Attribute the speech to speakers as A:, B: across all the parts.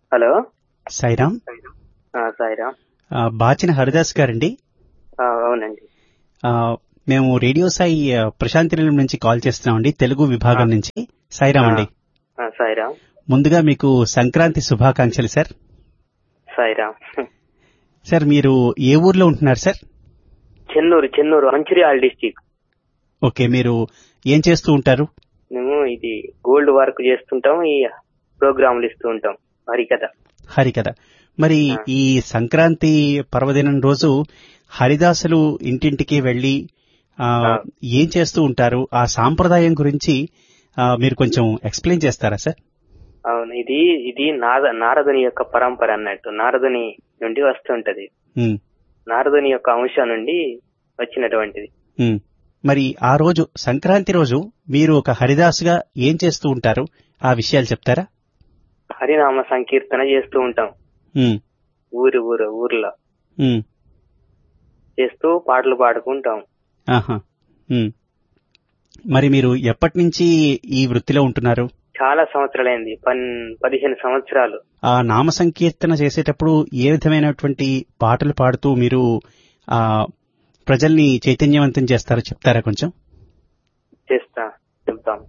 A: Hello
B: Sairam
A: ఆ, సాయిరామ్
B: ఆ, బాచిన హరిదాస్ గారండి
A: ఆ, అవునండి
B: ఆ, మేము రేడియో సాయి ఆ, ప్రశాంతి నిలయం నుంచి కాల్ చేస్తున్నామండి తెలుగు విభాగం
A: ఆ.
B: నుంచి సాయిరామ్ అండి
A: ఆ, సాయిరామ్
B: ముందుగా మీకు సంక్రాంతి శుభాకాంక్షలు సార్
A: సాయిరామ్
B: సార్ మీరు ఏ ఊర్లో ఉంటున్నారు sir
A: Chennur Chennur Mancherial district
B: okay మీరు ఏం చేస్తూ ఉంటారు
A: మేము ఇది గోల్డ్ వర్క్ చేస్తుంటాం ఈ ప్రోగ్రాములు ఇస్తూ ఉంటాం హరికథ
B: హరికథ మరి
A: ఆ.
B: ఈ సంక్రాంతి పర్వదినం రోజు హరిదాసులు ఇంటింటికి వెళ్లి ఆ,
A: ఆ.
B: ఏం చేస్తూ ఉంటారు ఆ సాంప్రదాయం గురించి ఆ, మీరు కొంచెం ఎక్స్ప్లెయిన్ చేస్తారా సార్
A: అవును ఇది ఇది నాద నారదుని యొక్క పరంపర అన్నట్టు నారదుని నుండి వస్తుంటది
B: ఉమ్,
A: నారదుని యొక్క అంశం నుండి వచ్చినటువంటిది
B: ఉమ్. మరి ఆ రోజు సంక్రాంతి రోజు మీరు ఒక హరిదాసుగా ఏం చేస్తూ ఉంటారు ఆ విషయాలు చెప్తారా
A: హరినామ సంకీర్తన చేస్తూ ఉంటాం
B: ఉమ్,
A: ఊరు ఊరు ఊర్లో
B: ఉమ్,
A: చేస్తూ పాటలు పాడుకుంటాం
B: ఆహా, ఉమ్. మరి మీరు ఎప్పటి నుంచి ఈ వృత్తిలో ఉంటున్నారు
A: చాలా సంవత్సరాలైంది పన్ పదిహేను సంవత్సరాలు
B: ఆ నామ సంకీర్తన చేసేటప్పుడు ఏ విధమైనటువంటి పాటలు పాడుతూ మీరు ఆ ప్రజల్ని చైతన్యవంతం చేస్తారో చెప్తారా కొంచెం
A: చేస్తా చెప్తాం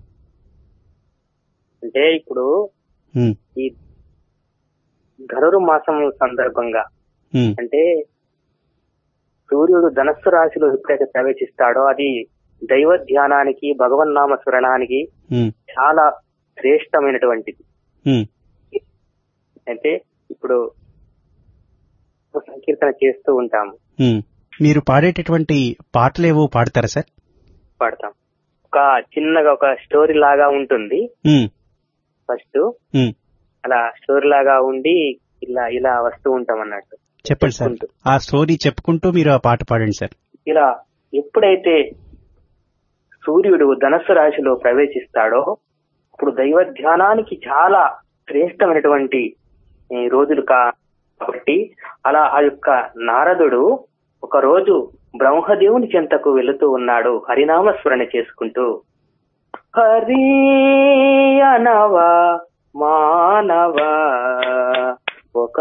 A: అంటే ఇప్పుడు
B: ఉమ్,
A: ఈ ధనురు మాసం సందర్భంగా
B: ఉమ్,
A: అంటే సూర్యుడు ధనస్సు రాశిలో ఎప్పుడైతే ప్రవేశిస్తాడో అది దైవ ధ్యానానికి భగవన్నామ స్మరణానికి
B: ఉమ్,
A: చాలా శ్రేష్టమైనటువంటిది
B: ఉమ్,
A: అంటే ఇప్పుడు సంకీర్తన చేస్తూ ఉంటాము
B: ఉమ్. మీరు పాడేటటువంటి పాటలేవో పాడతారా సార్
A: పాడతాం ఒక చిన్నగా ఒక స్టోరీ లాగా ఉంటుంది
B: ఉమ్,
A: ఫస్ట్
B: ఉమ్.
A: అలా స్టోరీ లాగా ఉండి ఇలా ఇలా వస్తూ ఉంటాం అన్నట్టు
B: చెప్పండి సార్
A: చెప్పుకుంటూ.
B: ఆ స్టోరీ చెప్పుకుంటూ మీరు ఆ పాట పాడండి సార్
A: ఇలా ఎప్పుడైతే సూర్యుడు ధనస్సు రాశిలో ప్రవేశిస్తాడో అప్పుడు దైవ ధ్యానానికి చాలా శ్రేష్టమైనటువంటి ఈ, రోజులు కా- కాబట్టి అలా ఆ యొక్క నారదుడు ఒక రోజు బ్రహ్మదేవుని చెంతకు వెళుతూ ఉన్నాడు హరినామ స్మరణ చేసుకుంటూ హరి అనవా మానవా ఒక